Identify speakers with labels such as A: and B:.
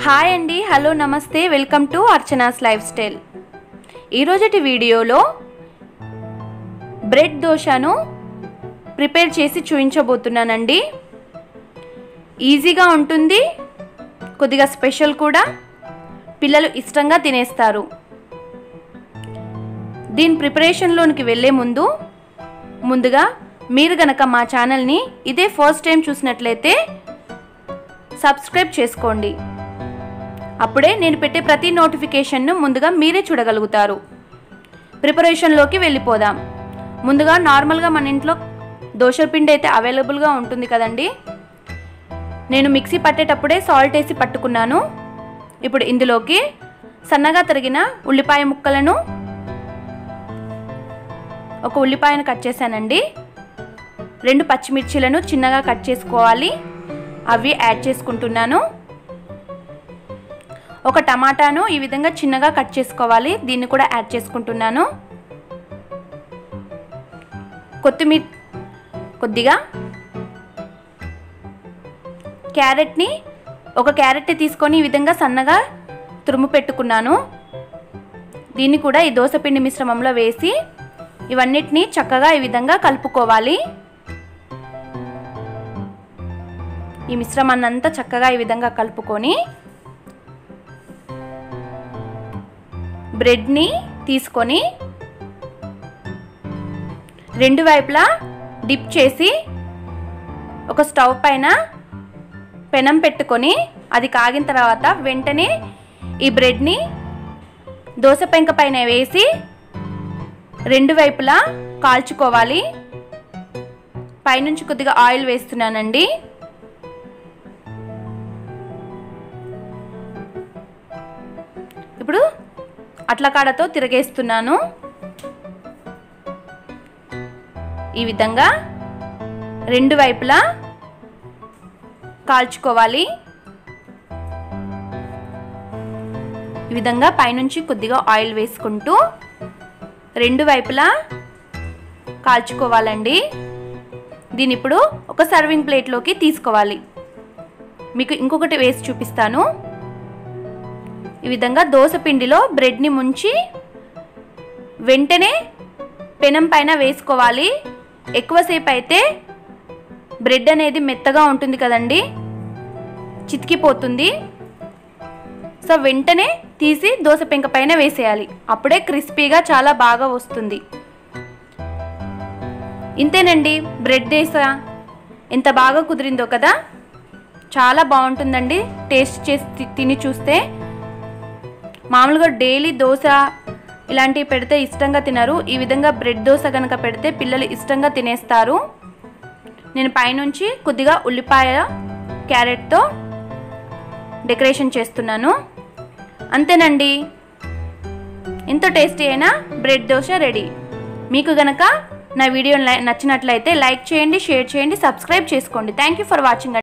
A: hi అండి hello నమస్తే welcome to Archana's lifestyle ఈరోజటి వీడియోలో బ్రెడ్ దోశను ప్రిపేర్ చేసి చూపించబోతున్నానండి ఈజీగా ఉంటుంది కొద్దిగా స్పెషల్ కూడా పిల్లలు ఇష్టంగా తినేస్తారు దీని ప్రిపరేషన్లోనికి వెళ్ళే ముందు ముందుగా మీరు గనక మా ఛానల్ని ఇదే ఫస్ట్ టైం చూసినట్లయితే సబ్స్క్రైబ్ చేసుకోండి అప్పుడే నేను పెట్టే ప్రతి నోటిఫికేషన్ను ముందుగా మీరే చూడగలుగుతారు ప్రిపరేషన్లోకి వెళ్ళిపోదాం ముందుగా నార్మల్గా మన ఇంట్లో దోశ పిండి అయితే అవైలబుల్గా ఉంటుంది కదండి నేను మిక్సీ పట్టేటప్పుడే సాల్ట్ వేసి పట్టుకున్నాను ఇప్పుడు ఇందులోకి సన్నగా తరిగిన ఉల్లిపాయ ముక్కలను ఒక ఉల్లిపాయను కట్ చేశానండి రెండు పచ్చిమిర్చీలను చిన్నగా కట్ చేసుకోవాలి అవి యాడ్ చేసుకుంటున్నాను ఒక టమాటాను ఈ విధంగా చిన్నగా కట్ చేసుకోవాలి దీన్ని కూడా యాడ్ చేసుకుంటున్నాను కొత్తిమీర కొద్దిగా క్యారెట్ని ఒక క్యారెట్ని తీసుకొని ఈ విధంగా సన్నగా తురుము పెట్టుకున్నాను దీన్ని కూడా ఈ దోసపిండి మిశ్రమంలో వేసి ఇవన్నిటిని చక్కగా ఈ విధంగా కలుపుకోవాలి ఈ మిశ్రమాన్ని అంతా చక్కగా ఈ విధంగా కలుపుకొని బ్రెడ్ని తీసుకొని రెండు వైపులా డిప్ చేసి ఒక స్టవ్ పైన పెనం పెట్టుకొని అది కాగిన తర్వాత వెంటనే ఈ బ్రెడ్ని దోశ పెంక పైన వేసి రెండు వైపులా కాల్చుకోవాలి పైనుంచి కొద్దిగా ఆయిల్ వేస్తున్నానండి ఇప్పుడు అట్ల కాడతో తిరగేస్తున్నాను ఈ విధంగా రెండు వైపులా కాల్చుకోవాలి ఈ విధంగా పైనుంచి కొద్దిగా ఆయిల్ వేసుకుంటూ రెండు వైపులా కాల్చుకోవాలండి దీని ఇప్పుడు ఒక సర్వింగ్ ప్లేట్లోకి తీసుకోవాలి మీకు ఇంకొకటి వేసి చూపిస్తాను ఈ విధంగా దోశ పిండిలో బ్రెడ్ని ముంచి వెంటనే పెనం పైన వేసుకోవాలి ఎక్కువసేపు అయితే బ్రెడ్ అనేది మెత్తగా ఉంటుంది కదండి చితికిపోతుంది సో వెంటనే తీసి దోశ పెంక పైన వేసేయాలి అప్పుడే క్రిస్పీగా చాలా బాగా వస్తుంది ఇంతేనండి బ్రెడ్ దోశ ఎంత బాగా కుదిరిందో కదా చాలా బాగుంటుందండి టేస్ట్ చేసి తిని చూస్తే మామూలుగా డైలీ దోశ ఇలాంటివి పెడితే ఇష్టంగా తినరు ఈ విధంగా బ్రెడ్ దోశ కనుక పెడితే పిల్లలు ఇష్టంగా తినేస్తారు నేను పైనుంచి కొద్దిగా ఉల్లిపాయ క్యారెట్తో డెకరేషన్ చేస్తున్నాను అంతేనండి ఎంతో టేస్టీ అయిన బ్రెడ్ దోశ రెడీ మీకు గనక నా వీడియో నచ్చినట్లయితే లైక్ చేయండి షేర్ చేయండి సబ్స్క్రైబ్ చేసుకోండి థ్యాంక్ యూ ఫర్ వాచింగ్